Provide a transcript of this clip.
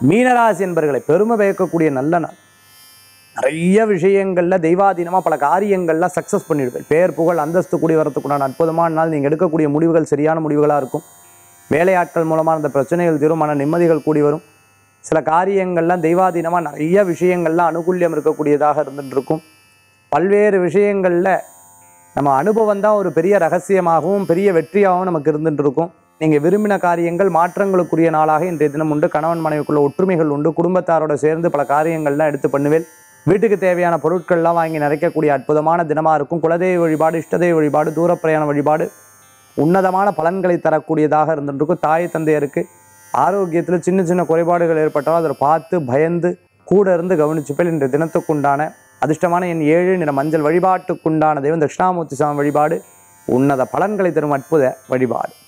மீனராசி என்பர்களை பெருமை பயக்கக்கூடிய நல்ல நாள் நிறைய விஷயங்களில் தெய்வாதீனமாக பல காரியங்களில் சக்ஸஸ் பண்ணிடுவேன் பேர் புகழ் அந்தஸ்து கூடி வரத்துக்குண்டான அற்புதமான நாள் நீங்கள் எடுக்கக்கூடிய முடிவுகள் சரியான முடிவுகளாக இருக்கும் வேலையாட்கள் மூலமாக அந்த பிரச்சனைகள் தீரும் மன நிம்மதிகள் கூடி வரும் சில காரியங்கள்லாம் தெய்வாதீனமாக நிறைய விஷயங்கள்லாம் அனுகூல்யம் இருக்கக்கூடியதாக இருந்துட்டு இருக்கும் பல்வேறு விஷயங்களில் நம்ம அனுபவம் தான் ஒரு பெரிய ரகசியமாகவும் பெரிய வெற்றியாகவும் நமக்கு இருந்துட்டு இருக்கும் நீங்கள் விரும்பின காரியங்கள் மாற்றங்களுக்குரிய நாளாக இன்றைய தினம் உண்டு கணவன் மனைவிக்குள்ள ஒற்றுமைகள் உண்டு குடும்பத்தாரோட சேர்ந்து பல காரியங்கள்லாம் எடுத்து பண்ணுவேன் வீட்டுக்கு தேவையான பொருட்கள்லாம் வாங்கி நிறைக்கக்கூடிய அற்புதமான தினமாக இருக்கும் குலதெய்வ வழிபாடு இஷ்டதெய்வ வழிபாடு தூரப்பிரயாண வழிபாடு உன்னதமான பலன்களை தரக்கூடியதாக இருந்துருக்கும் தாய் தந்தையருக்கு ஆரோக்கியத்தில் சின்ன சின்ன குறைபாடுகள் ஏற்பட்டாலும் அதை பார்த்து பயந்து கூட இருந்து கவனிச்சுப்பேன் இன்றைய தினத்துக்குண்டான அதிர்ஷ்டமான என் ஏழு நிற மஞ்சள் வழிபாட்டுக்குண்டான தெய்வம் தட்சிணாமூர்த்தி சாமி வழிபாடு உன்னத பலன்களை தரும் அற்புத வழிபாடு